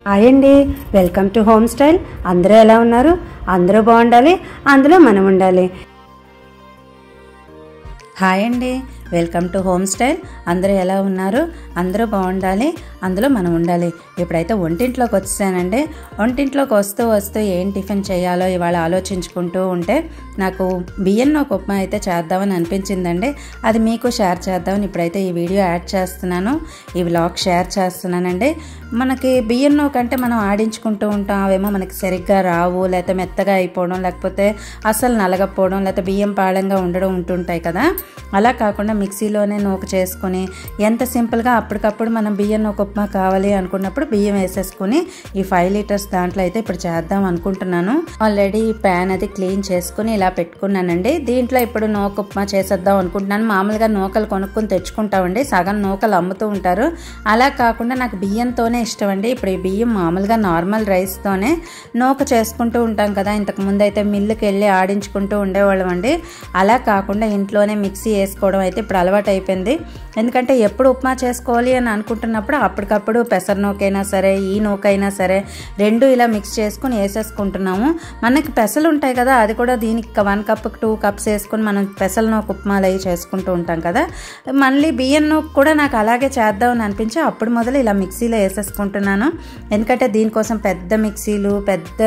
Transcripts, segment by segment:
hi అండి welcome to home style అందరూ ఎలా ఉన్నారు అందరూ బాగుండాలి అందులో మనం ఉండాలి హాయ్ అండి వెల్కమ్ టు హోమ్ స్టైల్ అందరూ ఎలా ఉన్నారు అందరూ బాగుండాలి అందులో మనం ఉండాలి ఇప్పుడైతే ఒంటింట్లోకి వచ్చానండి ఒంటింట్లోకి వస్తూ వస్తూ ఏం టిఫిన్ చేయాలో ఇవాళ ఆలోచించుకుంటూ ఉంటే నాకు బియ్యం ఒక ఉప్మా అయితే చేద్దామని అనిపించిందండి అది మీకు షేర్ చేద్దామని ఇప్పుడైతే ఈ వీడియో యాడ్ చేస్తున్నాను ఈ వ్లాగ్ షేర్ చేస్తున్నానండి మనకి బియ్యం కంటే మనం ఆడించుకుంటూ ఉంటాం అవేమో మనకి సరిగ్గా రావు లేకపోతే మెత్తగా అయిపోవడం లేకపోతే అసలు నలగపోవడం లేకపోతే బియ్యం పాళంగా ఉండడం ఉంటుంటాయి కదా అలా కాకుండా మిక్సీలోనే నూక చేసుకొని ఎంత సింపుల్గా అప్పటికప్పుడు మనం బియ్యం నూక ఉప్మా కావాలి అనుకున్నప్పుడు బియ్యం వేసేసుకుని ఈ ఫైవ్ లీటర్స్ దాంట్లో అయితే ఇప్పుడు చేద్దాం అనుకుంటున్నాను ఆల్రెడీ ప్యాన్ అది క్లీన్ చేసుకుని ఇలా పెట్టుకున్నానండి దీంట్లో ఇప్పుడు నూక ఉప్మా చేసేద్దాం అనుకుంటున్నాను మామూలుగా నూకలు కొనుక్కొని తెచ్చుకుంటామండి సగం నూకలు అమ్ముతూ ఉంటారు అలా కాకుండా నాకు బియ్యంతోనే ఇష్టం అండి ఇప్పుడు ఈ బియ్యం మామూలుగా నార్మల్ రైస్తోనే నూక చేసుకుంటూ ఉంటాం కదా ఇంతకు ముందు అయితే మిల్లుకి వెళ్ళి ఆడించుకుంటూ ఉండేవాళ్ళం అండి అలా కాకుండా ఇంట్లోనే మిక్సీ వేసుకోవడం అయితే ఇప్పుడు అలవాటు అయిపోయింది ఎందుకంటే ఎప్పుడు ఉప్మా చేసుకోవాలి అని అనుకుంటున్నప్పుడు అప్పటికప్పుడు పెసర నూకైనా సరే ఈ నూకైనా సరే రెండు ఇలా మిక్స్ చేసుకుని వేసేసుకుంటున్నాము మనకి పెసలు ఉంటాయి కదా అది కూడా దీనికి వన్ కప్ టూ కప్స్ వేసుకొని మనం పెసల నూక ఉప్మాలు అవి చేసుకుంటూ ఉంటాం కదా మళ్ళీ బియ్యం నూక కూడా నాకు అలాగే చేద్దామని అనిపించి అప్పుడు మొదలు ఇలా మిక్సీలో వేసేసుకుంటున్నాను ఎందుకంటే దీనికోసం పెద్ద మిక్సీలు పెద్ద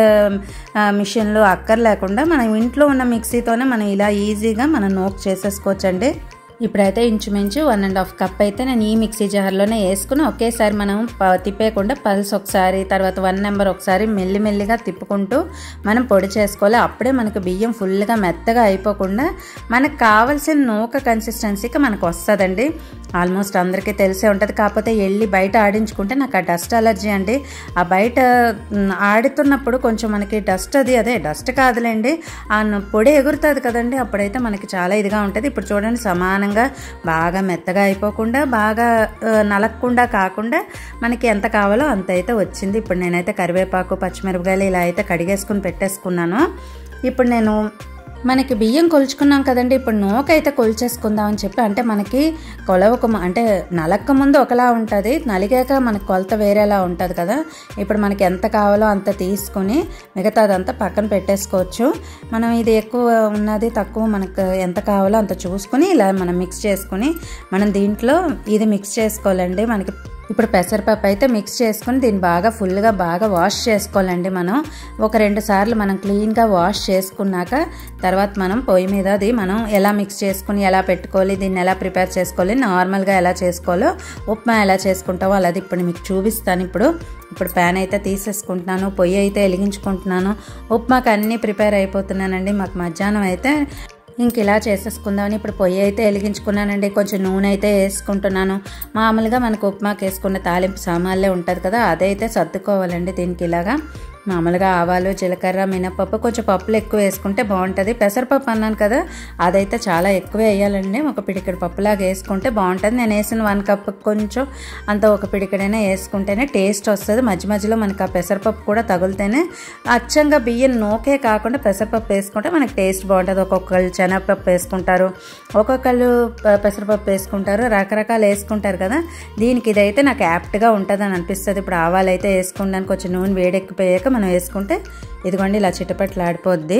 మిషన్లు అక్కర్లేకుండా మనం ఇంట్లో ఉన్న మిక్సీతోనే మనం ఇలా ఈజీగా మనం నూక చేసేసుకోవచ్చండి ఇప్పుడైతే ఇంచుమించు వన్ అండ్ హాఫ్ కప్ అయితే నేను ఈ మిక్సీ జార్లోనే వేసుకుని ఒకేసారి మనం తిప్పేయకుండా పల్స్ ఒకసారి తర్వాత వన్ నెంబర్ ఒకసారి మెల్లిమెల్లిగా తిప్పుకుంటూ మనం పొడి చేసుకోవాలి అప్పుడే మనకు బియ్యం ఫుల్గా మెత్తగా అయిపోకుండా మనకు కావాల్సిన నూక కన్సిస్టెన్సీకి మనకు వస్తుందండి ఆల్మోస్ట్ అందరికీ తెలిసే ఉంటుంది కాకపోతే వెళ్ళి బయట ఆడించుకుంటే నాకు ఆ డస్ట్ అలర్జీ అండి ఆ బయట ఆడుతున్నప్పుడు కొంచెం మనకి డస్ట్ అది అదే డస్ట్ కాదులేండి ఆ పొడి ఎగురుతుంది కదండి అప్పుడైతే మనకి చాలా ఇదిగా ఉంటుంది ఇప్పుడు చూడండి సమానంగా బాగా మెత్తగా అయిపోకుండా బాగా నలగకుండా కాకుండా మనకి ఎంత కావాలో అంత అయితే వచ్చింది ఇప్పుడు నేనైతే కరివేపాకు పచ్చిమిరపకాయలు ఇలా అయితే కడిగేసుకుని పెట్టేసుకున్నాను ఇప్పుడు నేను మనకి బియ్యం కొలుచుకున్నాం కదండి ఇప్పుడు నూక అయితే కొలిచేసుకుందాం అని చెప్పి అంటే మనకి కొలవక అంటే నలక్క ముందు ఒకలా ఉంటుంది నలిగాక మనకి కొలత వేరేలా ఉంటుంది కదా ఇప్పుడు మనకి ఎంత కావాలో అంత తీసుకుని మిగతాదంతా పక్కన పెట్టేసుకోవచ్చు మనం ఇది ఎక్కువ ఉన్నది తక్కువ మనకు ఎంత కావాలో అంత చూసుకుని ఇలా మనం మిక్స్ చేసుకుని మనం దీంట్లో ఇది మిక్స్ చేసుకోవాలండి మనకి ఇప్పుడు పెసరపప్పు అయితే మిక్స్ చేసుకుని దీన్ని బాగా ఫుల్గా బాగా వాష్ చేసుకోవాలండి మనం ఒక రెండు సార్లు మనం క్లీన్గా వాష్ చేసుకున్నాక తర్వాత మనం పొయ్యి మీద అది మనం ఎలా మిక్స్ చేసుకుని ఎలా పెట్టుకోవాలి దీన్ని ఎలా ప్రిపేర్ చేసుకోవాలి నార్మల్గా ఎలా చేసుకోవాలో ఉప్మా ఎలా చేసుకుంటామో అలాది ఇప్పుడు మీకు చూపిస్తాను ఇప్పుడు ఇప్పుడు ప్యాన్ అయితే తీసేసుకుంటున్నాను పొయ్యి అయితే వెలిగించుకుంటున్నాను ఉప్మాకి అన్నీ ప్రిపేర్ అయిపోతున్నానండి మాకు మధ్యాహ్నం అయితే ఇంక ఇలా చేసేసుకుందామని ఇప్పుడు పొయ్యి అయితే వెలిగించుకున్నానండి కొంచెం నూనె అయితే వేసుకుంటున్నాను మామూలుగా మనకు ఉప్మాకి వేసుకున్న తాలింపు సామాన్లే ఉంటుంది కదా అదైతే సర్దుకోవాలండి దీనికి ఇలాగా మామూలుగా ఆవాలు జీలకర్ర మినపప్పు కొంచెం పప్పులు ఎక్కువ వేసుకుంటే బాగుంటుంది పెసరపప్పు అన్నాను కదా అదైతే చాలా ఎక్కువ వేయాలండి ఒక పిడికెడు పప్పులాగా వేసుకుంటే బాగుంటుంది నేను వేసిన వన్ కప్ కొంచెం అంత ఒక పిడికెడైనా వేసుకుంటేనే టేస్ట్ వస్తుంది మధ్య మధ్యలో మనకి ఆ పెసరపప్పు కూడా తగులుతేనే అచ్చంగా బియ్యం నూకే కాకుండా పెసరపప్పు వేసుకుంటే మనకి టేస్ట్ బాగుంటుంది ఒక్కొక్కళ్ళు శనగపప్పు వేసుకుంటారు ఒక్కొక్కళ్ళు పెసరపప్పు వేసుకుంటారు రకరకాలు వేసుకుంటారు కదా దీనికి ఇదైతే నాకు యాప్ట్గా ఉంటుంది అని అనిపిస్తుంది ఇప్పుడు ఆవాలు అయితే వేసుకుంటానికి కొంచెం నూనె వేడెక్కిపోయాక మనం వేసుకుంటే ఇదిగోండి ఇలా చిటపట్లు ఆడిపోద్ది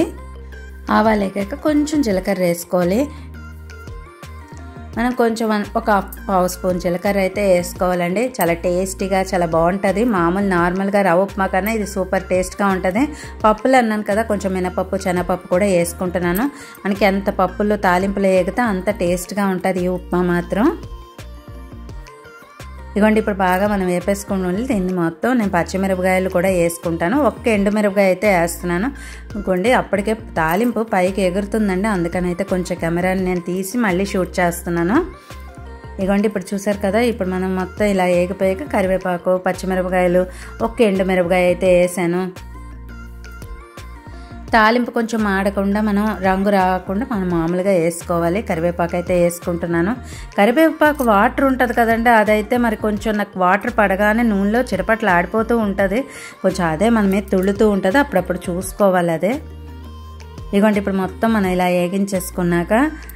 ఆవాలు వేగాక కొంచెం జీలకర్ర వేసుకోవాలి మనం కొంచెం ఒక పావు స్పూన్ జీలకర్ర అయితే వేసుకోవాలండి చాలా టేస్టీగా చాలా బాగుంటుంది మామూలు నార్మల్గా రవ్వ ఉప్మా కన్నా ఇది సూపర్ టేస్ట్గా ఉంటుంది పప్పులు అన్నాను కదా కొంచెం మినపప్పు శనగపప్పు కూడా వేసుకుంటున్నాను మనకి ఎంత పప్పులు తాలింపులు వేగితే అంత టేస్ట్గా ఉంటుంది ఈ ఉప్మా మాత్రం ఇదిగోండి ఇప్పుడు బాగా మనం వేపేసుకుని దీన్ని మొత్తం నేను పచ్చిమిరపకాయలు కూడా వేసుకుంటాను ఒక్క ఎండుమిరపకాయ అయితే వేస్తున్నాను ఇంకోండి అప్పటికే తాలింపు పైకి ఎగురుతుందండి అందుకనైతే కొంచెం కెమెరాని నేను తీసి మళ్ళీ షూట్ చేస్తున్నాను ఇదిగోండి ఇప్పుడు చూసారు కదా ఇప్పుడు మనం మొత్తం ఇలా ఏగిపోయాక కరివేపాకు పచ్చిమిరపకాయలు ఒక్క ఎండుమిరపకాయ అయితే వేసాను తాలింపు కొంచెం మాడకుండా మనం రంగు రాకుండా మనం మామూలుగా వేసుకోవాలి కరివేపాకు అయితే వేసుకుంటున్నాను కరివేపాకు వాటర్ ఉంటుంది కదండి అదైతే మరి కొంచెం నాకు వాటర్ పడగానే నూనెలో చిరపట్లు ఆడిపోతూ ఉంటుంది కొంచెం అదే మన మీద తుళ్ళుతూ ఉంటుంది అప్పుడప్పుడు చూసుకోవాలి అదే ఇదిగోండి ఇప్పుడు మొత్తం మనం ఇలా వేగించేసుకున్నాక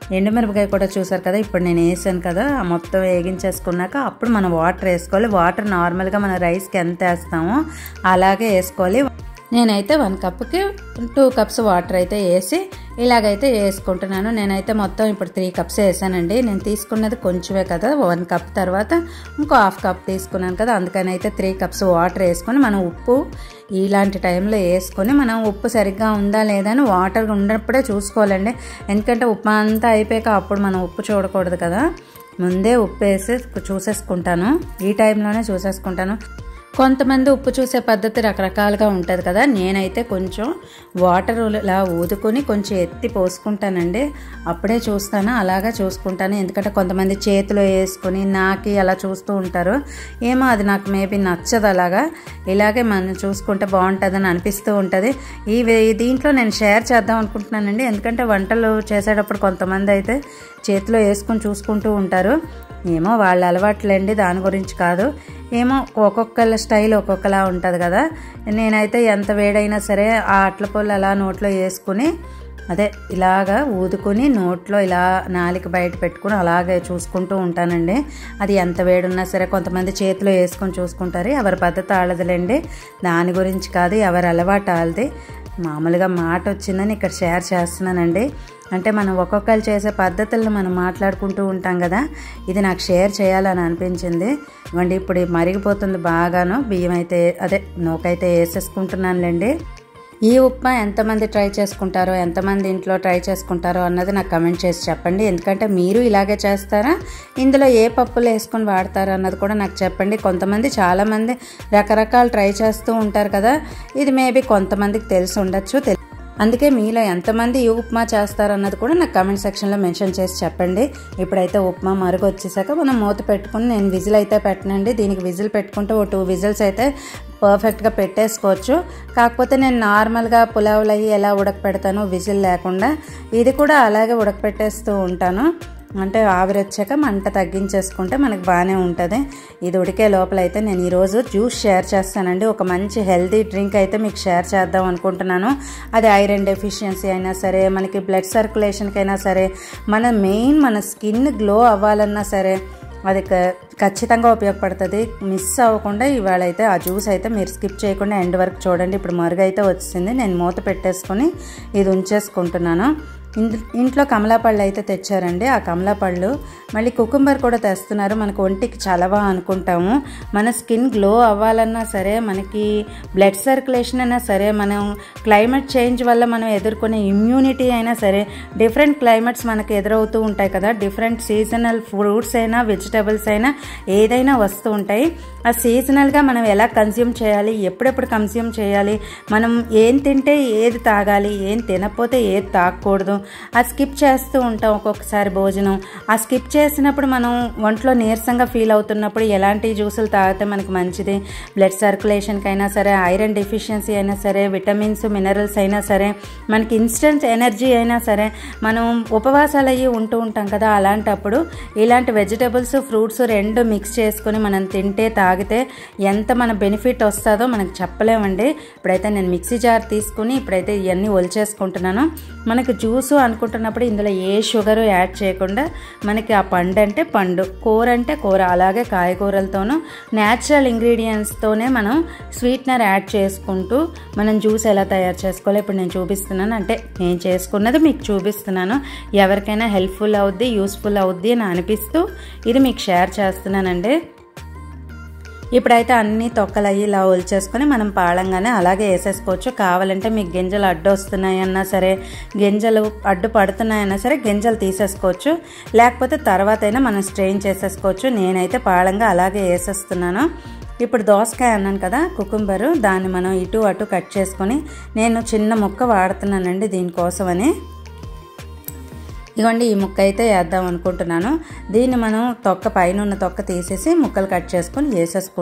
ఎండుమిరపకాయ కూడా చూసారు కదా ఇప్పుడు నేను వేసాను కదా ఆ మొత్తం వేగించేసుకున్నాక అప్పుడు మనం వాటర్ వేసుకోవాలి వాటర్ నార్మల్గా మన రైస్కి ఎంత వేస్తామో అలాగే వేసుకోవాలి నేనైతే వన్ కప్కి టూ కప్స్ వాటర్ అయితే వేసి ఇలాగైతే వేసుకుంటున్నాను నేనైతే మొత్తం ఇప్పుడు త్రీ కప్స్ వేసానండి నేను తీసుకున్నది కొంచెమే కదా వన్ కప్ తర్వాత ఇంకో హాఫ్ కప్ తీసుకున్నాను కదా అందుకని అయితే త్రీ కప్స్ వాటర్ వేసుకొని మనం ఉప్పు ఇలాంటి టైంలో వేసుకొని మనం ఉప్పు సరిగ్గా ఉందా లేదా అని వాటర్ ఉన్నప్పుడే చూసుకోవాలండి ఎందుకంటే ఉప్మా అంతా అయిపోయాక అప్పుడు మనం ఉప్పు చూడకూడదు కదా ముందే ఉప్పు వేసి చూసేసుకుంటాను ఈ టైంలోనే చూసేసుకుంటాను కొంతమంది ఉప్పు చూసే పద్ధతి రకరకాలుగా ఉంటుంది కదా నేనైతే కొంచెం వాటర్ ఇలా ఊదుకొని కొంచెం ఎత్తి పోసుకుంటానండి అప్పుడే చూస్తాను అలాగా చూసుకుంటాను ఎందుకంటే కొంతమంది చేతిలో వేసుకొని నాకి అలా చూస్తూ ఉంటారు ఏమో అది నాకు మేబీ నచ్చదు అలాగా ఇలాగే మనం చూసుకుంటే బాగుంటుందని అనిపిస్తూ ఉంటుంది ఈ దీంట్లో నేను షేర్ చేద్దాం అనుకుంటున్నానండి ఎందుకంటే వంటలు చేసేటప్పుడు కొంతమంది అయితే చేతిలో వేసుకొని చూసుకుంటూ ఉంటారు ఏమో వాళ్ళ అలవాట్లండి దాని గురించి కాదు ఏమో ఒక్కొక్కళ్ళ స్టైల్ ఒక్కొక్కలా ఉంటుంది కదా నేనైతే ఎంత వేడైనా సరే ఆ అట్ల పొల్లు అలా నోట్లో వేసుకుని అదే ఇలాగా ఊదుకొని నోట్లో ఇలా నాలిక బయట పెట్టుకుని అలాగే చూసుకుంటూ ఉంటానండి అది ఎంత వేడున్నా సరే కొంతమంది చేతిలో వేసుకొని చూసుకుంటారు ఎవరి పద్ధతి ఆడదులేండి దాని గురించి కాదు ఎవరి అలవాటు ఆళ్ళది మామూలుగా మాట వచ్చిందని ఇక్కడ షేర్ చేస్తున్నానండి అంటే మనం ఒక్కొక్కరు చేసే పద్ధతులను మనం మాట్లాడుకుంటూ ఉంటాం కదా ఇది నాకు షేర్ చేయాలని అనిపించింది ఇవ్వండి ఇప్పుడు మరిగిపోతుంది బాగాను బియ్యం అయితే అదే నూకైతే వేసేసుకుంటున్నానులేండి ఈ ఉప్మా ఎంతమంది ట్రై చేసుకుంటారో ఎంతమంది ఇంట్లో ట్రై చేసుకుంటారో అన్నది నాకు కమెంట్ చేసి చెప్పండి ఎందుకంటే మీరు ఇలాగే చేస్తారా ఇందులో ఏ పప్పులు వేసుకొని వాడతారా అన్నది కూడా నాకు చెప్పండి కొంతమంది చాలామంది రకరకాలు ట్రై చేస్తూ ఉంటారు కదా ఇది మేబీ కొంతమందికి తెలిసి ఉండొచ్చు అందుకే మీలో ఎంతమంది ఈ ఉప్మా చేస్తారన్నది కూడా నాకు కామెంట్ సెక్షన్లో మెన్షన్ చేసి చెప్పండి ఇప్పుడైతే ఉప్మా మరుగు వచ్చేసాక మనం మూత పెట్టుకుని నేను విజిల్ అయితే పెట్టనండి దీనికి విజిల్ పెట్టుకుంటే ఓ టూ విజిల్స్ అయితే పర్ఫెక్ట్గా పెట్టేసుకోవచ్చు కాకపోతే నేను నార్మల్గా పులావులు అయ్యి ఎలా ఉడకపెడతాను విజిల్ లేకుండా ఇది కూడా అలాగే ఉడకపెట్టేస్తూ ఉంటాను అంటే ఆవిరి వచ్చాక మంట తగ్గించేసుకుంటే మనకు బాగానే ఉంటుంది ఇది ఉడికే లోపల అయితే నేను ఈరోజు జ్యూస్ షేర్ చేస్తానండి ఒక మంచి హెల్తీ డ్రింక్ అయితే మీకు షేర్ చేద్దాం అనుకుంటున్నాను అది ఐరన్ డెఫిషియన్సీ అయినా సరే మనకి బ్లడ్ సర్క్యులేషన్కి అయినా సరే మన మెయిన్ మన స్కిన్ గ్లో అవ్వాలన్నా సరే అది ఖచ్చితంగా ఉపయోగపడుతుంది మిస్ అవ్వకుండా ఇవాళ అయితే ఆ జ్యూస్ అయితే మీరు స్కిప్ చేయకుండా ఎండ్ వరకు చూడండి ఇప్పుడు మరుగు అయితే వచ్చింది నేను మూత పెట్టేసుకొని ఇది ఉంచేసుకుంటున్నాను ఇంట్లో కమలాపళ్ళు అయితే తెచ్చారండి ఆ కమలాపళ్ళు మళ్ళీ కుకుంబర్ కూడా తెస్తున్నారు మనకు ఒంటికి చలవా అనుకుంటాము మన స్కిన్ గ్లో అవ్వాలన్నా సరే మనకి బ్లడ్ సర్క్యులేషన్ అయినా సరే మనం క్లైమేట్ చేంజ్ వల్ల మనం ఎదుర్కొనే ఇమ్యూనిటీ అయినా సరే డిఫరెంట్ క్లైమేట్స్ మనకు ఎదురవుతూ ఉంటాయి కదా డిఫరెంట్ సీజనల్ ఫ్రూట్స్ అయినా వెజిటబుల్స్ అయినా ఏదైనా వస్తూ ఉంటాయి ఆ సీజనల్గా మనం ఎలా కన్జ్యూమ్ చేయాలి ఎప్పుడెప్పుడు కన్జ్యూమ్ చేయాలి మనం ఏం తింటే ఏది తాగాలి ఏం తినకపోతే ఏది తాగకూడదు ఆ స్కిప్ చేస్తూ ఉంటాం ఒక్కొక్కసారి భోజనం ఆ స్కిప్ చేసినప్పుడు మనం ఒంట్లో నీరసంగా ఫీల్ అవుతున్నప్పుడు ఎలాంటి జ్యూసులు తాగితే మనకి మంచిది బ్లడ్ సర్క్యులేషన్కి అయినా సరే ఐరన్ డెఫిషియన్సీ అయినా సరే విటమిన్స్ మినరల్స్ అయినా సరే మనకి ఇన్స్టెంట్ ఎనర్జీ అయినా సరే మనం ఉపవాసాలు అయ్యి ఉంటూ ఉంటాం కదా అలాంటప్పుడు ఇలాంటి వెజిటబుల్స్ ఫ్రూట్స్ రెండు మిక్స్ చేసుకొని మనం తింటే తాగితే ఎంత మన బెనిఫిట్ వస్తుందో మనకు చెప్పలేమండి ఇప్పుడైతే నేను మిక్సీ జార్ తీసుకుని ఇప్పుడైతే ఇవన్నీ ఒలిచేసుకుంటున్నాను మనకి జ్యూసు అనుకుంటున్నప్పుడు ఇందులో ఏ షుగర్ యాడ్ చేయకుండా మనకి ఆ పండు అంటే పండు కూర అంటే కూర అలాగే కాయగూరలతోనూ న్యాచురల్ ఇంగ్రీడియంట్స్తోనే మనం స్వీట్నర్ యాడ్ చేసుకుంటూ మనం జ్యూస్ ఎలా తయారు చేసుకోవాలో ఇప్పుడు నేను చూపిస్తున్నాను అంటే నేను చేసుకున్నది మీకు చూపిస్తున్నాను ఎవరికైనా హెల్ప్ఫుల్ అవుద్ది యూస్ఫుల్ అవుద్ది అని అనిపిస్తూ ఇది మీకు షేర్ చేస్తున్నానండి ఇప్పుడైతే అన్ని తొక్కలు అయ్యి ఇలా ఒలిచేసుకొని మనం పాళంగానే అలాగే వేసేసుకోవచ్చు కావాలంటే మీకు గింజలు అడ్డు వస్తున్నాయన్నా సరే గింజలు అడ్డు పడుతున్నాయన్నా సరే గింజలు తీసేసుకోవచ్చు లేకపోతే తర్వాత అయినా మనం స్ట్రెయిన్ చేసేసుకోవచ్చు నేనైతే పాళంగా అలాగే వేసేస్తున్నాను ఇప్పుడు దోసకాయ అన్నాను కదా కుకుంబరు దాన్ని మనం ఇటు అటు కట్ చేసుకొని నేను చిన్న ముక్క వాడుతున్నానండి దీనికోసమని ఇదిగోండి ఈ ముక్క అయితే వేద్దాం అనుకుంటున్నాను దీన్ని మనం తొక్క పైన ఉన్న తొక్క తీసేసి ముక్కలు కట్ చేసుకొని వేసేసుకుంటున్నాం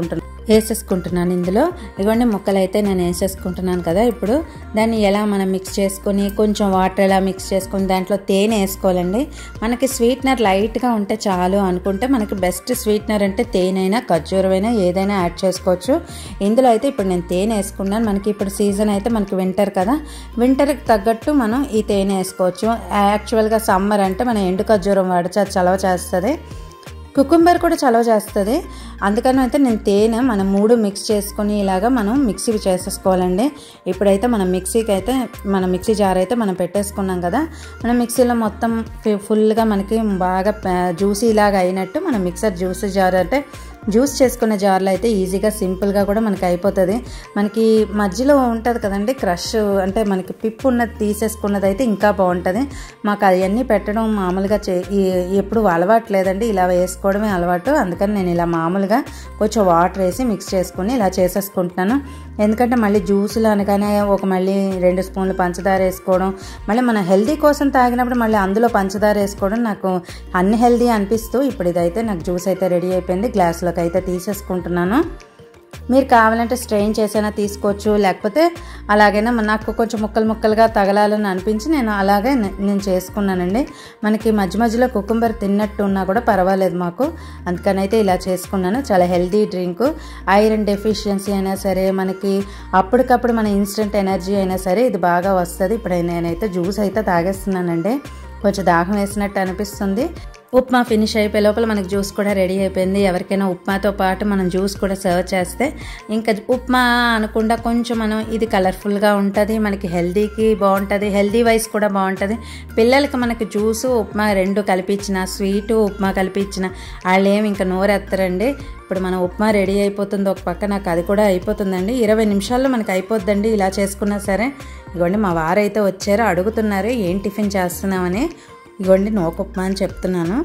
వేసేసుకుంటున్నాను ఇందులో ఇవన్నీ ముక్కలు అయితే నేను వేసేసుకుంటున్నాను కదా ఇప్పుడు దాన్ని ఎలా మనం మిక్స్ చేసుకొని కొంచెం వాటర్ ఎలా మిక్స్ చేసుకొని దాంట్లో తేనె వేసుకోవాలండి మనకి స్వీట్నర్ లైట్గా ఉంటే చాలు అనుకుంటే మనకి బెస్ట్ స్వీట్నర్ అంటే తేనె ఖర్జూరమైనా ఏదైనా యాడ్ చేసుకోవచ్చు ఇందులో అయితే ఇప్పుడు నేను తేనె వేసుకున్నాను మనకి ఇప్పుడు సీజన్ అయితే మనకి వింటర్ కదా వింటర్కి తగ్గట్టు మనం ఈ తేనె వేసుకోవచ్చు యాక్చువల్గా సమ్మర్ అంటే మనం ఎండు ఖర్జూరం వాడితే అది చలవ చేస్తుంది కుకుంబర్ కూడా చలవ చేస్తుంది అందుకని అయితే నేను తేనె మనం మూడు మిక్స్ చేసుకొని ఇలాగా మనం మిక్సీ చేసేసుకోవాలండి ఇప్పుడైతే మనం మిక్సీకి అయితే మన మిక్సీ జార్ అయితే మనం పెట్టేసుకున్నాం కదా మనం మిక్సీలో మొత్తం ఫుల్గా మనకి బాగా జ్యూసీ లాగా అయినట్టు మనం మిక్సర్ జ్యూసీ జార్ అంటే జ్యూస్ చేసుకునే జార్లో అయితే ఈజీగా సింపుల్గా కూడా మనకి అయిపోతుంది మనకి మధ్యలో ఉంటుంది కదండి క్రష్ అంటే మనకి పిప్పు ఉన్నది తీసేసుకున్నది అయితే ఇంకా బాగుంటుంది మాకు అవన్నీ పెట్టడం మామూలుగా చే ఎప్పుడు అలవాటు లేదండి ఇలా వేసుకోవడమే అలవాటు అందుకని నేను ఇలా మామూలుగా కొంచెం వాటర్ వేసి మిక్స్ చేసుకుని ఇలా చేసేసుకుంటున్నాను ఎందుకంటే మళ్ళీ జ్యూసులు అనగానే ఒక మళ్ళీ రెండు స్పూన్లు పంచదార వేసుకోవడం మళ్ళీ మన హెల్దీ కోసం తాగినప్పుడు మళ్ళీ అందులో పంచదార వేసుకోవడం నాకు అన్ని హెల్దీ అనిపిస్తూ ఇప్పుడు ఇదైతే నాకు జ్యూస్ అయితే రెడీ అయిపోయింది గ్లాస్లోకి అయితే తీసేసుకుంటున్నాను మీరు కావాలంటే స్ట్రెయిన్ చేసైనా తీసుకోవచ్చు లేకపోతే అలాగైనా నాకు కొంచెం ముక్కలు ముక్కలుగా తగలాలని అనిపించి నేను అలాగే నేను చేసుకున్నానండి మనకి మధ్య మధ్యలో కుకుంబర్ తిన్నట్టు ఉన్నా కూడా పర్వాలేదు మాకు అందుకని అయితే ఇలా చేసుకున్నాను చాలా హెల్దీ డ్రింక్ ఐరన్ డెఫిషియన్సీ అయినా సరే మనకి అప్పటికప్పుడు మన ఇన్స్టెంట్ ఎనర్జీ అయినా సరే ఇది బాగా వస్తుంది ఇప్పుడు నేనైతే జ్యూస్ అయితే తాగేస్తున్నానండి కొంచెం దాహం వేసినట్టు అనిపిస్తుంది ఉప్మా ఫినిష్ అయిపోయే లోపల మనకి జ్యూస్ కూడా రెడీ అయిపోయింది ఎవరికైనా ఉప్మాతో పాటు మనం జ్యూస్ కూడా సర్వ్ చేస్తే ఇంకా ఉప్మా అనకుండా కొంచెం మనం ఇది కలర్ఫుల్గా ఉంటుంది మనకి హెల్దీకి బాగుంటుంది హెల్దీ వైస్ కూడా బాగుంటుంది పిల్లలకి మనకి జ్యూసు ఉప్మా రెండు కలిపించిన స్వీటు ఉప్మా కలిపించిన వాళ్ళు ఏమి ఇంకా నోరెత్తరండి ఇప్పుడు మన ఉప్మా రెడీ అయిపోతుంది ఒక పక్క నాకు అది కూడా అయిపోతుందండి ఇరవై నిమిషాల్లో మనకి అయిపోద్దండి ఇలా చేసుకున్నా సరే ఇదిగోండి మా వారైతే వచ్చారు అడుగుతున్నారు ఏం టిఫిన్ చేస్తున్నామని ఇవ్వండి నోకు ఉప్మా అని చెప్తున్నాను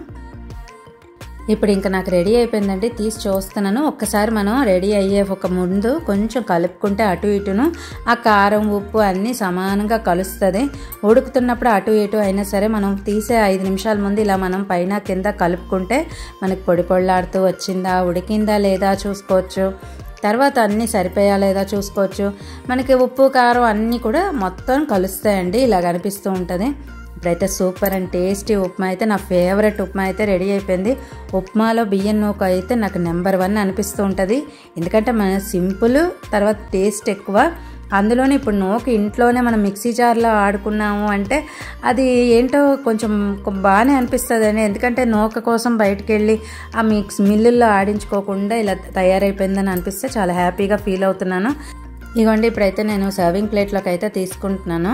ఇప్పుడు ఇంకా నాకు రెడీ అయిపోయిందండి తీసి చూస్తున్నాను ఒక్కసారి మనం రెడీ అయ్యే ఒక ముందు కొంచెం కలుపుకుంటే అటు ఇటును ఆ కారం ఉప్పు అన్నీ సమానంగా కలుస్తుంది ఉడుకుతున్నప్పుడు అటు ఇటు అయినా సరే మనం తీసే ఐదు నిమిషాల ముందు ఇలా మనం పైన కింద కలుపుకుంటే మనకి పొడి పొళ్ళాడుతూ వచ్చిందా ఉడికిందా లేదా చూసుకోవచ్చు తర్వాత అన్నీ సరిపోయా లేదా చూసుకోవచ్చు మనకి ఉప్పు కారం అన్నీ కూడా మొత్తం కలుస్తాయండి ఇలా కనిపిస్తూ ఉంటుంది ఇప్పుడైతే సూపర్ అండ్ టేస్టీ ఉప్మా అయితే నా ఫేవరెట్ ఉప్మా అయితే రెడీ అయిపోయింది ఉప్మాలో బియ్యం నూక అయితే నాకు నెంబర్ వన్ అనిపిస్తూ ఉంటుంది ఎందుకంటే మన సింపుల్ తర్వాత టేస్ట్ ఎక్కువ అందులోనే ఇప్పుడు నూక ఇంట్లోనే మనం మిక్సీ జార్లో ఆడుకున్నాము అంటే అది ఏంటో కొంచెం బాగానే అనిపిస్తుంది అండి ఎందుకంటే నూక కోసం బయటకు వెళ్ళి ఆ మిక్స్ మిల్లుల్లో ఆడించుకోకుండా ఇలా తయారైపోయిందని అనిపిస్తే చాలా హ్యాపీగా ఫీల్ అవుతున్నాను ఇదిగోండి ఇప్పుడైతే నేను సర్వింగ్ ప్లేట్లోకి అయితే తీసుకుంటున్నాను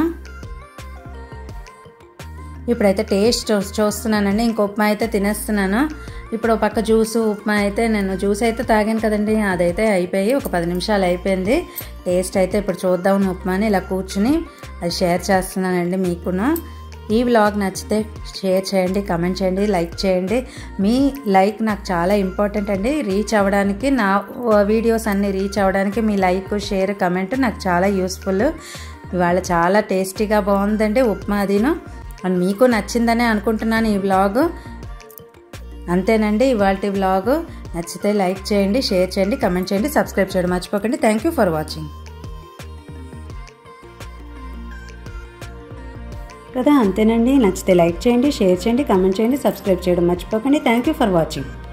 ఇప్పుడైతే టేస్ట్ చూస్తున్నానండి ఇంక ఉప్మా అయితే తినేస్తున్నాను ఇప్పుడు ఒక పక్క జ్యూసు ఉప్మా అయితే నేను జ్యూస్ అయితే తాగాను కదండి అదైతే అయిపోయి ఒక పది నిమిషాలు అయిపోయింది టేస్ట్ అయితే ఇప్పుడు చూద్దాం ఉప్మాని ఇలా కూర్చుని అది షేర్ చేస్తున్నానండి మీకును ఈ వ్లాగ్ నచ్చితే షేర్ చేయండి కమెంట్ చేయండి లైక్ చేయండి మీ లైక్ నాకు చాలా ఇంపార్టెంట్ అండి రీచ్ అవ్వడానికి నా వీడియోస్ అన్నీ రీచ్ అవ్వడానికి మీ లైక్ షేర్ కమెంట్ నాకు చాలా యూస్ఫుల్ ఇవాళ చాలా టేస్టీగా బాగుందండి ఉప్మా అదిను అండ్ మీకు నచ్చిందనే అనుకుంటున్నాను ఈ వ్లాగు అంతేనండి ఇవాళ వ్లాగు నచ్చితే లైక్ చేయండి షేర్ చేయండి కమెంట్ చేయండి సబ్స్క్రైబ్ చేయడం మర్చిపోకండి థ్యాంక్ యూ ఫర్ వాచింగ్ కదా అంతేనండి నచ్చితే లైక్ చేయండి షేర్ చేయండి కమెంట్ చేయండి సబ్స్క్రైబ్ చేయడం మర్చిపోకండి థ్యాంక్ యూ ఫర్ వాచింగ్